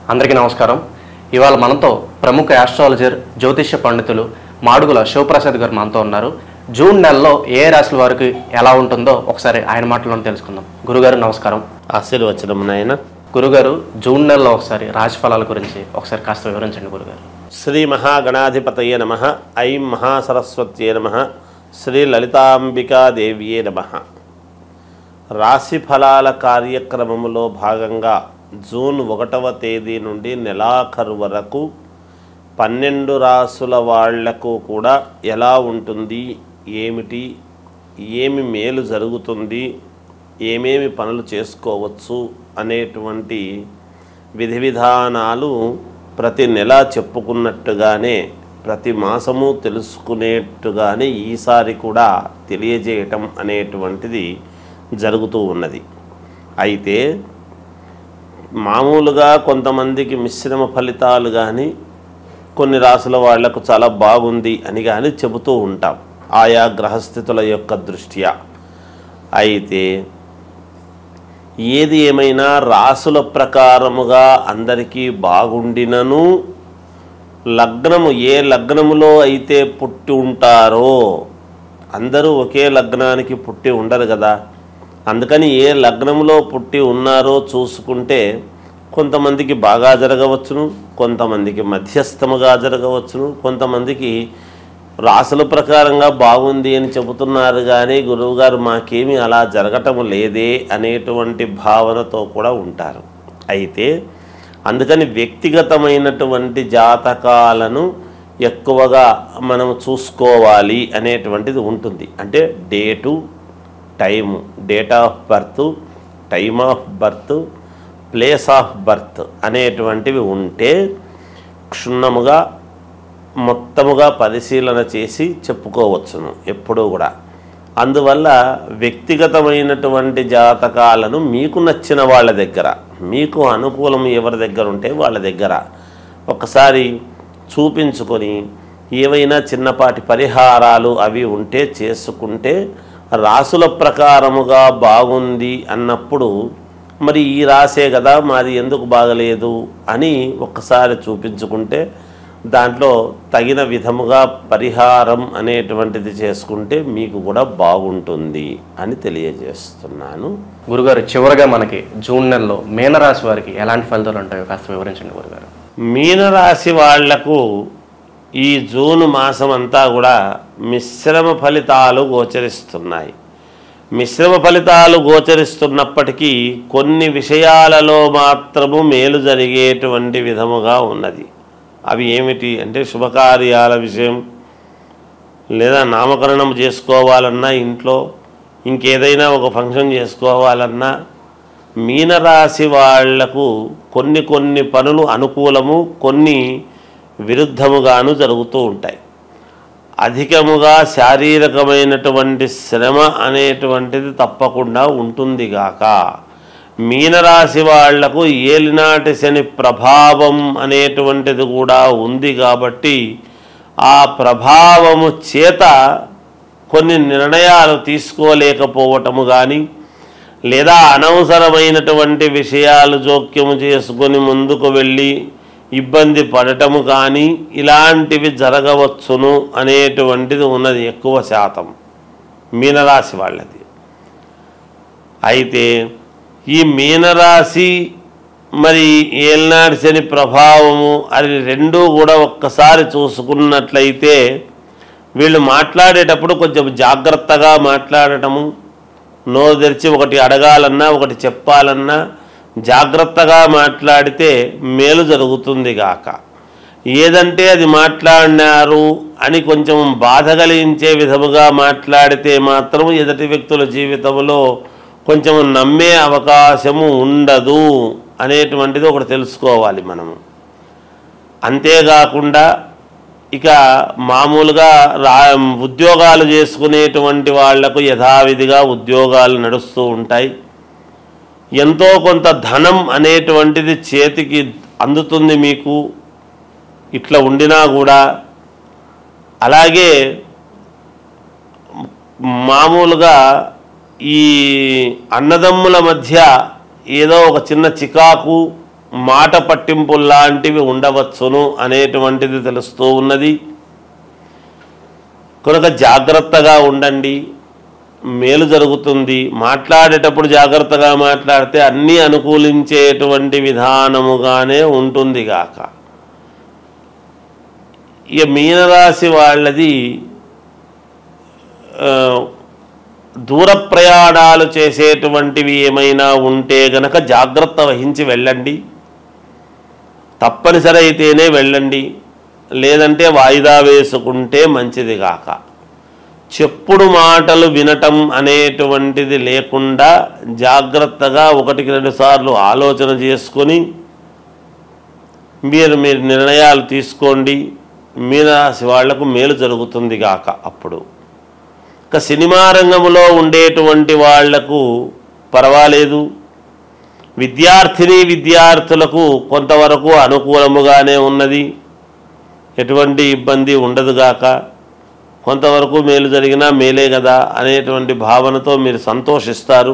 అందరికీ నమస్కారం ఇవాళ మనతో ప్రముఖ ఆస్ట్రాలజర్ జ్యోతిష్య పండితులు మాడుగుల శివప్రసాద్ గారు మనతో ఉన్నారు జూన్ నెలలో ఏ రాశుల వారికి ఎలా ఉంటుందో ఒకసారి ఆయన మాటలను తెలుసుకుందాం గురుగారు నమస్కారం ఆశీర్వచనం నాయన గురుగారు జూన్ నెలలో ఒకసారి రాశి ఫలాల గురించి ఒకసారి కాస్త వివరించండి గురుగారు శ్రీ మహాగణాధిపతయే నమ ఐం మహాసరస్వత్యే నమ శ్రీ లలితాంబికాదేవియే నమ రాశి ఫలాల కార్యక్రమములో భాగంగా జూన్ ఒకటవ తేదీ నుండి నెలాఖరు వరకు పన్నెండు రాసుల వాళ్లకు కూడా ఎలా ఉంటుంది ఏమిటి ఏమి మేలు జరుగుతుంది ఏమేమి పనులు చేసుకోవచ్చు అనేటువంటి విధి విధానాలు ప్రతి నెల చెప్పుకున్నట్టుగానే ప్రతి మాసము తెలుసుకునేట్టుగానే ఈసారి కూడా తెలియజేయటం అనేటువంటిది జరుగుతూ ఉన్నది అయితే మామూలుగా కొంతమందికి మిశ్రమ ఫలితాలు కానీ కొన్ని రాసుల వాళ్లకు చాలా బాగుంది అని కానీ చెబుతూ ఉంటాం ఆయా గ్రహస్థితుల యొక్క దృష్ట్యా అయితే ఏది ఏమైనా రాసుల ప్రకారముగా అందరికీ బాగుండినను లగ్నము ఏ లగ్నములో అయితే పుట్టి ఉంటారో అందరూ ఒకే లగ్నానికి పుట్టి ఉండరు కదా అందుకని ఏ లగ్నములో పుట్టి ఉన్నారో చూసుకుంటే కొంతమందికి బాగా జరగవచ్చును కొంతమందికి మధ్యస్థముగా జరగవచ్చును కొంతమందికి రాసుల ప్రకారంగా బాగుంది అని చెబుతున్నారు కానీ గురువుగారు మాకేమీ అలా జరగటం లేదే అనేటువంటి భావనతో కూడా ఉంటారు అయితే అందుకని వ్యక్తిగతమైనటువంటి జాతకాలను ఎక్కువగా మనం చూసుకోవాలి అనేటువంటిది ఉంటుంది అంటే date time date of birth time of birth place of birth అనేటువంటివి ఉంటే క్షుణ్ణముగా మొత్తముగా పరిశీలన చేసి చెప్పుకోవచ్చును ఎప్పుడూ కూడా అందువల్ల వ్యక్తిగతమైనటువంటి జాతకాలను మీకు నచ్చిన వాళ్ళ దగ్గర మీకు అనుకూలం ఎవరి దగ్గర ఉంటే వాళ్ళ దగ్గర ఒకసారి చూపించుకొని ఏవైనా చిన్నపాటి పరిహారాలు అవి ఉంటే చేసుకుంటే రాసుల ప్రకారముగా బాగుంది అన్నప్పుడు మరి ఈ రాసే కదా మాది ఎందుకు బాగలేదు అని ఒక్కసారి చూపించుకుంటే దాంట్లో తగిన విధముగా పరిహారం అనేటువంటిది చేసుకుంటే మీకు కూడా బాగుంటుంది అని తెలియజేస్తున్నాను గురుగారు చివరగా మనకి జూన్ నెలలో మీనరాశి వారికి ఎలాంటి ఫలితాలు ఉంటాయో కాస్త వివరించండి గురుగారు మీనరాశి వాళ్లకు ఈ జూన్ మాసం అంతా కూడా మిశ్రమ ఫలితాలు గోచరిస్తున్నాయి మిశ్రమ ఫలితాలు గోచరిస్తున్నప్పటికీ కొన్ని విషయాలలో మాత్రము మేలు జరిగేటువంటి విధముగా ఉన్నది అవి ఏమిటి అంటే శుభకార్యాల విషయం లేదా నామకరణం చేసుకోవాలన్నా ఇంట్లో ఇంకేదైనా ఒక ఫంక్షన్ చేసుకోవాలన్నా మీనరాశి వాళ్లకు కొన్ని కొన్ని పనులు అనుకూలము కొన్ని విరుద్ధముగాను జరుగుతూ ఉంటాయి అధికముగా శారీరకమైనటువంటి శ్రమ అనేటువంటిది తప్పకుండా ఉంటుంది గాక మీనరాశి వాళ్లకు ఏలినాటి శని ప్రభావం అనేటువంటిది కూడా ఉంది కాబట్టి ఆ ప్రభావము చేత కొన్ని నిర్ణయాలు తీసుకోలేకపోవటము కానీ లేదా అనవసరమైనటువంటి విషయాలు జోక్యము చేసుకొని ముందుకు వెళ్ళి ఇబ్బంది పడటము కానీ ఇలాంటివి జరగవచ్చును అనేటువంటిది ఉన్నది ఎక్కువ శాతం మీనరాశి వాళ్ళది అయితే ఈ మీనరాశి మరి ఏల్నాడు శని ప్రభావము అది రెండూ కూడా ఒక్కసారి చూసుకున్నట్లయితే వీళ్ళు మాట్లాడేటప్పుడు కొంచెం జాగ్రత్తగా మాట్లాడటము నోరు తెరిచి ఒకటి అడగాలన్నా ఒకటి చెప్పాలన్నా జాగ్రత్తగా మాట్లాడితే మేలు జరుగుతుంది గాక ఏదంటే అది మాట్లాడినారు అని కొంచెం బాధ కలిగించే విధముగా మాట్లాడితే మాత్రం ఎదుటి వ్యక్తుల జీవితంలో కొంచెం నమ్మే అవకాశము ఉండదు అనేటువంటిది ఒకటి తెలుసుకోవాలి మనము అంతేకాకుండా ఇక మామూలుగా రా ఉద్యోగాలు చేసుకునేటువంటి వాళ్లకు యథావిధిగా ఉద్యోగాలు నడుస్తూ ఉంటాయి ఎంతో కొంత ధనం అనేటువంటిది చేతికి అందుతుంది మీకు ఇట్లా ఉండినా కూడా అలాగే మామూలుగా ఈ అన్నదమ్ముల మధ్య ఏదో ఒక చిన్న చికాకు మాట పట్టింపుల్లాంటివి ఉండవచ్చును అనేటువంటిది తెలుస్తూ ఉన్నది కనుక జాగ్రత్తగా ఉండండి మేలు జరుగుతుంది మాట్లాడేటప్పుడు జాగ్రత్తగా మాట్లాడితే అన్నీ అనుకూలించేటువంటి విధానముగానే ఉంటుంది గాక ఇక మీనరాశి వాళ్ళది ఆ, దూర ప్రయాణాలు చేసేటువంటివి ఏమైనా ఉంటే గనక జాగ్రత్త వహించి వెళ్ళండి తప్పనిసరి అయితేనే వెళ్ళండి లేదంటే వాయిదా వేసుకుంటే మంచిది కాక చెప్పుడు మాటలు వినటం అనేటువంటిది లేకుండా జాగ్రత్తగా ఒకటికి రెండు సార్లు ఆలోచన చేసుకొని మీరు మీరు నిర్ణయాలు తీసుకోండి మీనరాశి వాళ్లకు మేలు జరుగుతుంది గాక అప్పుడు ఇక సినిమా రంగంలో ఉండేటువంటి వాళ్లకు పర్వాలేదు విద్యార్థిని విద్యార్థులకు కొంతవరకు అనుకూలముగానే ఉన్నది ఎటువంటి ఇబ్బంది ఉండదుగాక కొంతవరకు మేలు జరిగినా మేలే కదా అనేటువంటి భావనతో మీరు సంతోషిస్తారు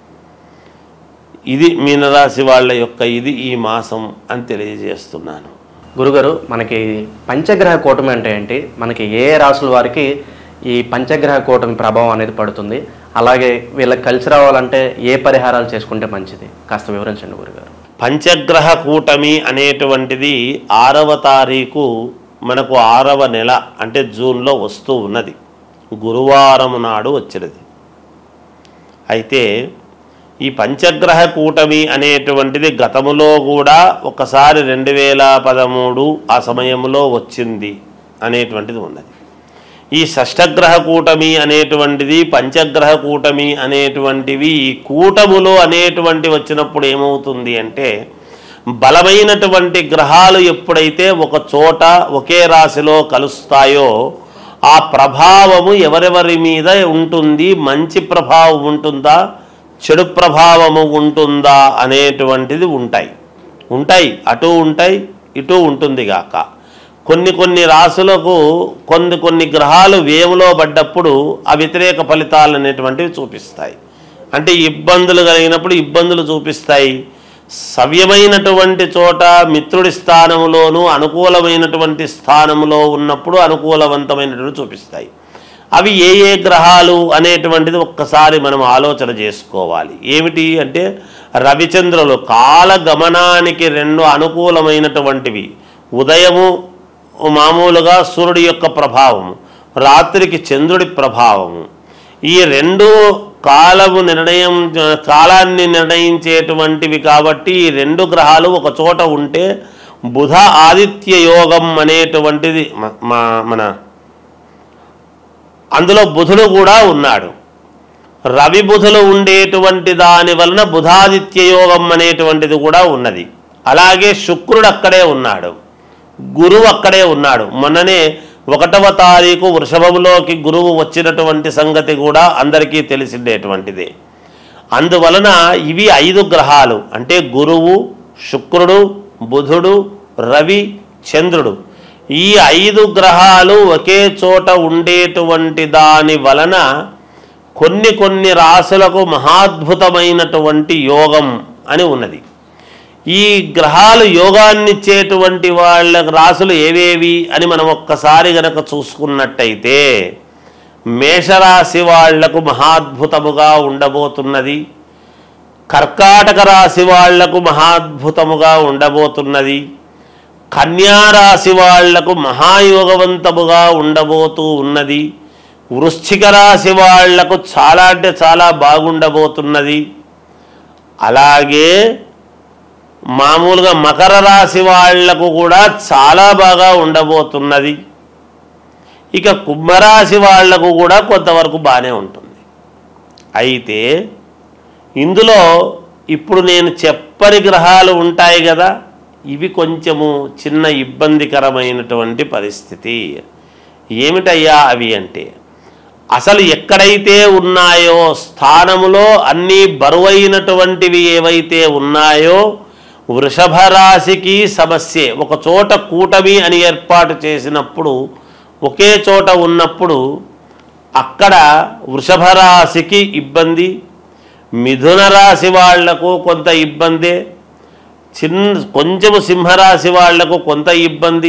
ఇది మీనరాశి వాళ్ళ యొక్క ఇది ఈ మాసం అని తెలియజేస్తున్నాను గురుగారు మనకి పంచగ్రహ కూటమి అంటే ఏంటి మనకి ఏ ఏ రాసుల వారికి ఈ పంచగ్రహ కూటమి ప్రభావం అనేది పడుతుంది అలాగే వీళ్ళకి కలిసి రావాలంటే ఏ పరిహారాలు చేసుకుంటే మంచిది కాస్త వివరించండి గురుగారు పంచగ్రహ కూటమి అనేటువంటిది ఆరవ తారీఖు మనకు ఆరవ నెల అంటే జూన్లో వస్తూ ఉన్నది గురువారం నాడు వచ్చినది అయితే ఈ పంచగ్రహ కూటమి అనేటువంటిది గతములో కూడా ఒకసారి రెండు వేల పదమూడు ఆ సమయంలో వచ్చింది అనేటువంటిది ఉన్నది ఈ షష్టగ్రహ కూటమి అనేటువంటిది పంచగ్రహ కూటమి అనేటువంటివి ఈ కూటములు అనేటువంటి వచ్చినప్పుడు ఏమవుతుంది అంటే బలమైనటువంటి గ్రహాలు ఎప్పుడైతే ఒక చోట ఒకే రాశిలో కలుస్తాయో ఆ ప్రభావము ఎవరెవరి మీద ఉంటుంది మంచి ప్రభావం ఉంటుందా చెడు ప్రభావము ఉంటుందా అనేటువంటిది ఉంటాయి ఉంటాయి అటు ఉంటాయి ఇటు ఉంటుంది గాక కొన్ని కొన్ని రాసులకు కొన్ని కొన్ని గ్రహాలు వేములో పడ్డప్పుడు ఆ వ్యతిరేక ఫలితాలు అనేటువంటివి చూపిస్తాయి అంటే ఇబ్బందులు కలిగినప్పుడు ఇబ్బందులు చూపిస్తాయి సవ్యమైనటువంటి చోట మిత్రుడి స్థానములోను అనుకూలమైనటువంటి స్థానములో ఉన్నప్పుడు అనుకూలవంతమైనటువంటి చూపిస్తాయి అవి ఏ ఏ గ్రహాలు అనేటువంటిది ఒక్కసారి మనం ఆలోచన చేసుకోవాలి ఏమిటి అంటే రవిచంద్రులు కాలగమనానికి రెండు అనుకూలమైనటువంటివి ఉదయము మామూలుగా సూర్యుడి యొక్క ప్రభావము రాత్రికి చంద్రుడి ప్రభావము ఈ రెండు కాలము నిర్ణయం కాలాన్ని నిర్ణయించేటువంటివి కాబట్టి ఈ రెండు గ్రహాలు ఒక చోట ఉంటే బుధ ఆదిత్య యోగం అనేటువంటిది మ- మా- మన అందులో బుధుడు కూడా ఉన్నాడు రవి బుధులు ఉండేటువంటి దాని వలన బుధాదిత్య యోగం అనేటువంటిది కూడా ఉన్నది అలాగే శుక్రుడు అక్కడే ఉన్నాడు గురువు అక్కడే ఉన్నాడు మొన్ననే ఒకటవ తారీఖు వృషభంలోకి గురువు వచ్చినటువంటి సంగతి కూడా అందరికీ తెలిసిండేటువంటిదే అందువలన ఇవి ఐదు గ్రహాలు అంటే గురువు శుక్రుడు బుధుడు రవి చంద్రుడు ఈ ఐదు గ్రహాలు ఒకే చోట ఉండేటువంటి దాని వలన కొన్ని కొన్ని రాసులకు మహాద్భుతమైనటువంటి యోగం అని ఉన్నది ఈ గ్రహాలు యోగాన్నిచ్చేటువంటి వాళ్ళ రాసులు ఏవేవి అని మనం ఒక్కసారి గనక చూసుకున్నట్టయితే మేషరాశి వాళ్లకు మహాద్భుతముగా ఉండబోతున్నది కర్కాటక రాశి వాళ్లకు మహాద్భుతముగా ఉండబోతున్నది కన్యా రాశి వాళ్లకు మహాయోగవంతముగా ఉండబోతూ ఉన్నది వృశ్చిక రాశి వాళ్లకు చాలా అంటే చాలా బాగుండబోతున్నది అలాగే మామూలుగా మకర రాశి వాళ్లకు కూడా చాలా బాగా ఉండబోతున్నది ఇక కుంభరాశి వాళ్లకు కూడా కొంతవరకు బాగానే ఉంటుంది అయితే ఇందులో ఇప్పుడు నేను చెప్పని గ్రహాలు ఉంటాయి కదా ఇవి కొంచెము చిన్న ఇబ్బందికరమైనటువంటి పరిస్థితి ఏమిటయ్యా అవి అంటే అసలు ఎక్కడైతే ఉన్నాయో స్థానములో అన్నీ బరువైనటువంటివి ఏవైతే ఉన్నాయో వృషభ రాశికి సమస్యే ఒక చోట కూటమి అని ఏర్పాటు చేసినప్పుడు ఒకే చోట ఉన్నప్పుడు అక్కడ వృషభ రాశికి ఇబ్బంది మిథున రాశి వాళ్లకు కొంత ఇబ్బందే చిన్న కొంచెము సింహరాశి వాళ్లకు కొంత ఇబ్బంది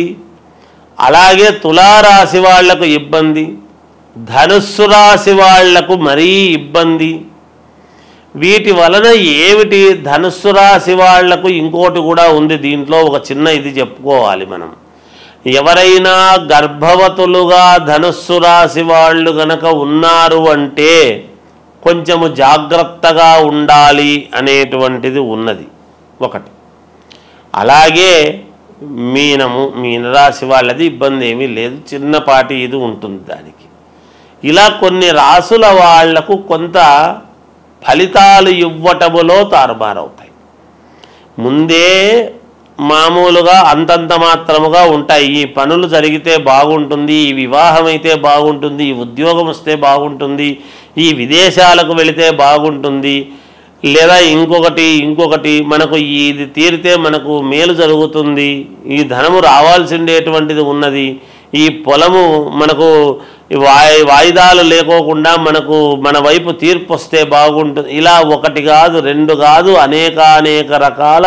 అలాగే తులారాశి వాళ్లకు ఇబ్బంది ధనుస్సు రాశి వాళ్లకు మరీ ఇబ్బంది వీటి వలన ఏమిటి ధనుస్సు రాశి వాళ్లకు ఇంకోటి కూడా ఉంది దీంట్లో ఒక చిన్న ఇది చెప్పుకోవాలి మనం ఎవరైనా గర్భవతులుగా ధనుస్సు రాశి వాళ్ళు గనక ఉన్నారు అంటే కొంచెము జాగ్రత్తగా ఉండాలి అనేటువంటిది ఉన్నది ఒకటి అలాగే మీనము మీనరాశి వాళ్ళది ఇబ్బంది ఏమీ లేదు చిన్నపాటి ఇది ఉంటుంది దానికి ఇలా కొన్ని రాసుల వాళ్లకు కొంత ఫలితాలు ఇవ్వటములో తారుమారవుతాయి ముందే మామూలుగా అంతంత మాత్రముగా ఉంటాయి ఈ పనులు జరిగితే బాగుంటుంది ఈ వివాహం అయితే బాగుంటుంది ఈ ఉద్యోగం వస్తే బాగుంటుంది ఈ విదేశాలకు వెళితే బాగుంటుంది లేదా ఇంకొకటి ఇంకొకటి మనకు ఇది తీరితే మనకు మేలు జరుగుతుంది ఈ ధనము రావాల్సిండేటువంటిది ఉన్నది ఈ పొలము మనకు వాయి వాయిదాలు లేకోకుండా మనకు మన వైపు తీర్పు వస్తే బాగుంటుంది ఇలా ఒకటి కాదు రెండు కాదు అనేక అనేక రకాల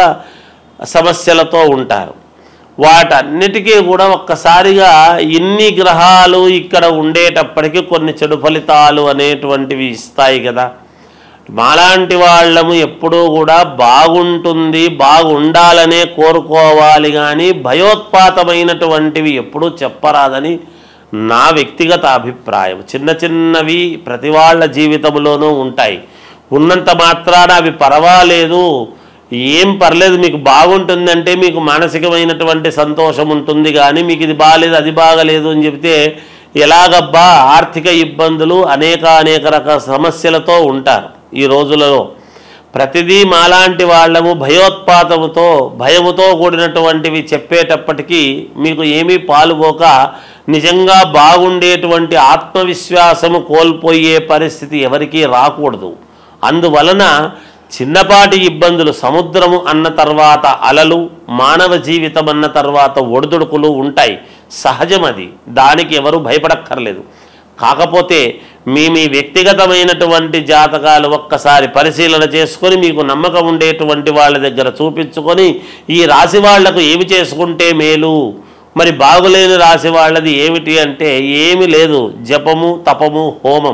సమస్యలతో ఉంటారు వాటన్నిటికీ కూడా ఒక్కసారిగా ఇన్ని గ్రహాలు ఇక్కడ ఉండేటప్పటికీ కొన్ని చెడు ఫలితాలు అనేటువంటివి ఇస్తాయి కదా మాలాంటి వాళ్ళము ఎప్పుడూ కూడా బాగుంటుంది బాగుండాలనే కోరుకోవాలి కానీ భయోత్పాతమైనటువంటివి ఎప్పుడూ చెప్పరాదని నా వ్యక్తిగత అభిప్రాయం చిన్న చిన్నవి ప్రతి వాళ్ళ జీవితంలోనూ ఉంటాయి ఉన్నంత మాత్రాన అవి పర్వాలేదు ఏం పర్లేదు మీకు బాగుంటుందంటే మీకు మానసికమైనటువంటి సంతోషం ఉంటుంది కానీ మీకు ఇది బాగాలేదు అది బాగలేదు అని చెప్తే ఎలాగబ్బా ఆర్థిక ఇబ్బందులు అనేక అనేక రకాల సమస్యలతో ఉంటారు ఈ రోజులలో ప్రతిదీ మాలాంటి వాళ్ళము భయోత్పాతముతో భయముతో కూడినటువంటివి చెప్పేటప్పటికీ మీకు ఏమీ పాలుపోక నిజంగా బాగుండేటువంటి ఆత్మవిశ్వాసము కోల్పోయే పరిస్థితి ఎవరికీ రాకూడదు అందువలన చిన్నపాటి ఇబ్బందులు సముద్రము అన్న తర్వాత అలలు మానవ జీవితం అన్న తర్వాత ఒడిదుడుకులు ఉంటాయి సహజం అది దానికి ఎవరు భయపడక్కర్లేదు కాకపోతే మీ మీ వ్యక్తిగతమైనటువంటి జాతకాలు ఒక్కసారి పరిశీలన చేసుకొని మీకు నమ్మకం ఉండేటువంటి వాళ్ళ దగ్గర చూపించుకొని ఈ రాశి వాళ్లకు ఏమి చేసుకుంటే మేలు మరి బాగులేని రాశి వాళ్ళది ఏమిటి అంటే ఏమి లేదు జపము తపము హోమం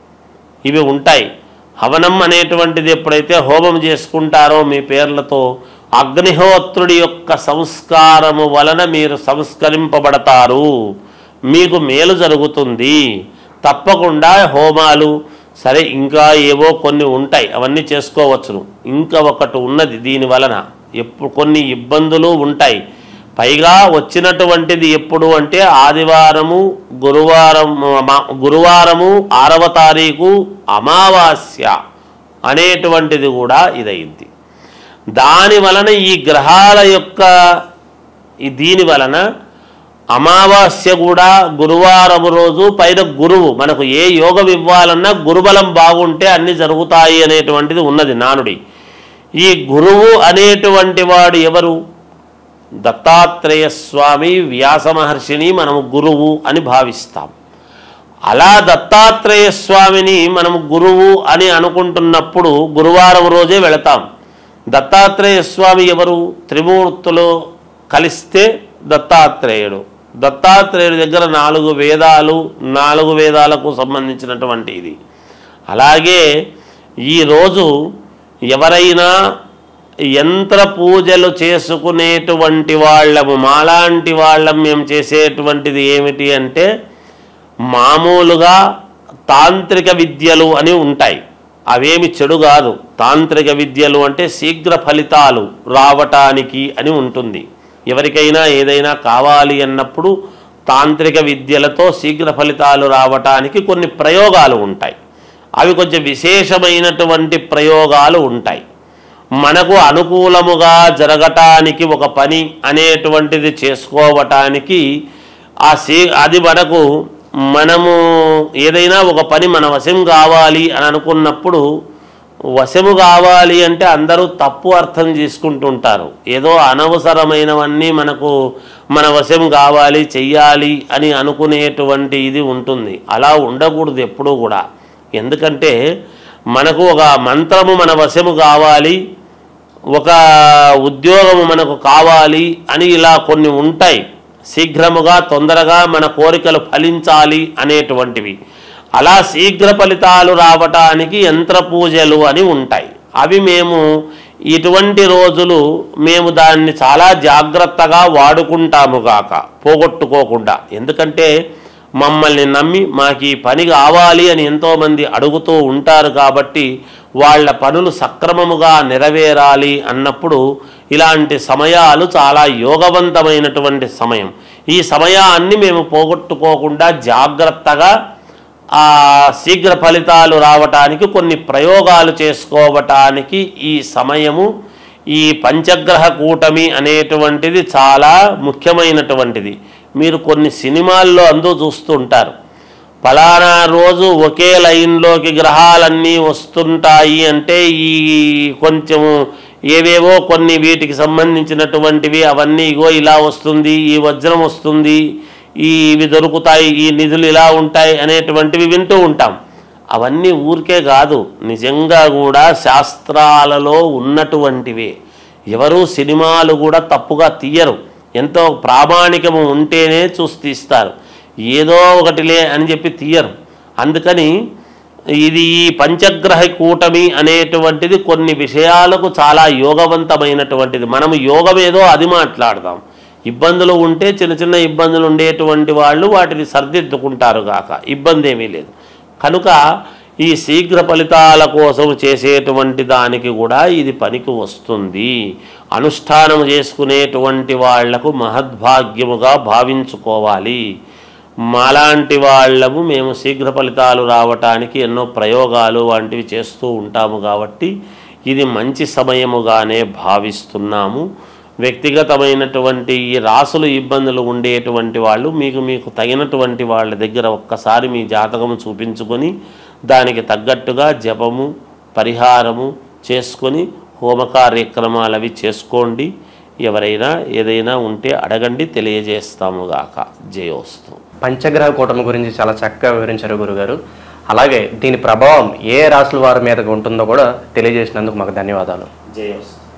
ఇవి ఉంటాయి హవనం అనేటువంటిది ఎప్పుడైతే హోమం చేసుకుంటారో మీ పేర్లతో అగ్నిహోత్రుడి యొక్క సంస్కారము వలన మీరు సంస్కరింపబడతారు మీకు మేలు జరుగుతుంది తప్పకుండా హోమాలు సరే ఇంకా ఏవో కొన్ని ఉంటాయి అవన్నీ చేసుకోవచ్చును ఇంకా ఒకటి ఉన్నది దీని వలన ఎప్పుడు కొన్ని ఇబ్బందులు ఉంటాయి పైగా వచ్చినటువంటిది ఎప్పుడు అంటే ఆదివారము గురువారం మా- గురువారము ఆరవ తారీఖు అమావాస్య అనేటువంటిది కూడా ఇదైంది దాని వలన ఈ గ్రహాల యొక్క ఈ దీని వలన అమావాస్య కూడా గురువారం రోజు పైన గురువు మనకు ఏ యోగం ఇవ్వాలన్నా గురుబలం బాగుంటే అన్ని జరుగుతాయి అనేటువంటిది ఉన్నది నానుడి ఈ గురువు అనేటువంటి వాడు ఎవరు దత్తాత్రేయ స్వామి వ్యాస మహర్షిని మనము గురువు అని భావిస్తాం అలా దత్తాత్రేయ స్వామిని మనం గురువు అని అనుకుంటున్నప్పుడు గురువారం రోజే వెళతాం దత్తాత్రేయ స్వామి ఎవరు త్రిమూర్తులు కలిస్తే దత్తాత్రేయుడు దత్తాత్రేయుడి దగ్గర నాలుగు వేదాలు నాలుగు వేదాలకు సంబంధించినటువంటి ఇది అలాగే ఈరోజు ఎవరైనా యంత్ర పూజలు చేసుకునేటువంటి వాళ్ళము మాలాంటి వాళ్ళం మేము చేసేటువంటిది ఏమిటి అంటే మామూలుగా తాంత్రిక విద్యలు అని ఉంటాయి అవేమి చెడు కాదు తాంత్రిక విద్యలు అంటే శీఘ్ర ఫలితాలు రావటానికి అని ఉంటుంది ఎవరికైనా ఏదైనా కావాలి అన్నప్పుడు తాంత్రిక విద్యలతో శీఘ్ర ఫలితాలు రావటానికి కొన్ని ప్రయోగాలు ఉంటాయి అవి కొంచెం విశేషమైనటువంటి ప్రయోగాలు ఉంటాయి మనకు అనుకూలముగా జరగటానికి ఒక పని అనేటువంటిది చేసుకోవటానికి ఆ సీ అది మనకు మనము ఏదైనా ఒక పని మన వశం కావాలి అని అనుకున్నప్పుడు వశము కావాలి అంటే అందరూ తప్పు అర్థం చేసుకుంటుంటారు ఏదో అనవసరమైనవన్నీ మనకు మన వశం కావాలి చెయ్యాలి అని అనుకునేటువంటి ఇది ఉంటుంది అలా ఉండకూడదు ఎప్పుడూ కూడా ఎందుకంటే మనకు ఒక మంత్రము మన వశము కావాలి ఒక ఉద్యోగము మనకు కావాలి అని ఇలా కొన్ని ఉంటాయి శీఘ్రముగా తొందరగా మన కోరికలు ఫలించాలి అనేటువంటివి అలా శీఘ్ర ఫలితాలు రావటానికి యంత్ర పూజలు అని ఉంటాయి అవి మేము ఇటువంటి రోజులు మేము దాన్ని చాలా జాగ్రత్తగా వాడుకుంటాము గాక పోగొట్టుకోకుండా ఎందుకంటే మమ్మల్ని నమ్మి మాకు ఈ పని కావాలి అని ఎంతోమంది అడుగుతూ ఉంటారు కాబట్టి వాళ్ళ పనులు సక్రమముగా నెరవేరాలి అన్నప్పుడు ఇలాంటి సమయాలు చాలా యోగవంతమైనటువంటి సమయం ఈ సమయాన్ని మేము పోగొట్టుకోకుండా జాగ్రత్తగా ఆ శీఘ్ర ఫలితాలు రావటానికి కొన్ని ప్రయోగాలు చేసుకోవటానికి ఈ సమయము ఈ పంచగ్రహ కూటమి అనేటువంటిది చాలా ముఖ్యమైనటువంటిది మీరు కొన్ని సినిమాల్లో అందు చూస్తుంటారు ఫలానా రోజు ఒకే లైన్లోకి గ్రహాలన్నీ వస్తుంటాయి అంటే ఈ కొంచెము ఏవేవో కొన్ని వీటికి సంబంధించినటువంటివి అవన్నీ ఇగో ఇలా వస్తుంది ఈ వజ్రం వస్తుంది ఈ ఇవి దొరుకుతాయి ఈ నిధులు ఇలా ఉంటాయి అనేటువంటివి వింటూ ఉంటాం అవన్నీ ఊరికే కాదు నిజంగా కూడా శాస్త్రాలలో ఉన్నటువంటివే ఎవరు సినిమాలు కూడా తప్పుగా తీయరు ఎంతో ప్రామాణికము ఉంటేనే చూసి తీస్తారు ఏదో ఒకటిలే అని చెప్పి తీయరు అందుకని ఇది ఈ పంచగ్రహ కూటమి అనేటువంటిది కొన్ని విషయాలకు చాలా యోగవంతమైనటువంటిది మనము యోగం ఏదో అది మాట్లాడదాం ఇబ్బందులు ఉంటే చిన్న చిన్న ఇబ్బందులు ఉండేటువంటి వాళ్ళు వాటిని సర్దిద్దుకుంటారు గాక ఇబ్బంది ఏమీ లేదు కనుక ఈ శీఘ్ర ఫలితాల కోసం చేసేటువంటి దానికి కూడా ఇది పనికి వస్తుంది అనుష్ఠానం చేసుకునేటువంటి వాళ్లకు మహద్భాగ్యముగా భావించుకోవాలి మాలాంటి వాళ్ళము మేము శీఘ్ర ఫలితాలు రావటానికి ఎన్నో ప్రయోగాలు వంటివి చేస్తూ ఉంటాము కాబట్టి ఇది మంచి సమయముగానే భావిస్తున్నాము వ్యక్తిగతమైనటువంటి ఈ రాసులు ఇబ్బందులు ఉండేటువంటి వాళ్ళు మీకు మీకు తగినటువంటి వాళ్ళ దగ్గర ఒక్కసారి మీ జాతకము చూపించుకొని దానికి తగ్గట్టుగా జపము పరిహారము చేసుకొని హోమ కార్యక్రమాలు అవి చేసుకోండి ఎవరైనా ఏదైనా ఉంటే అడగండి తెలియజేస్తాము గాక జయోస్తు పంచగ్రహ కూటమి గురించి చాలా చక్కగా వివరించారు గురుగారు అలాగే దీని ప్రభావం ఏ రాసుల వారి మీదకి ఉంటుందో కూడా తెలియజేసినందుకు మాకు ధన్యవాదాలు జయోస్తు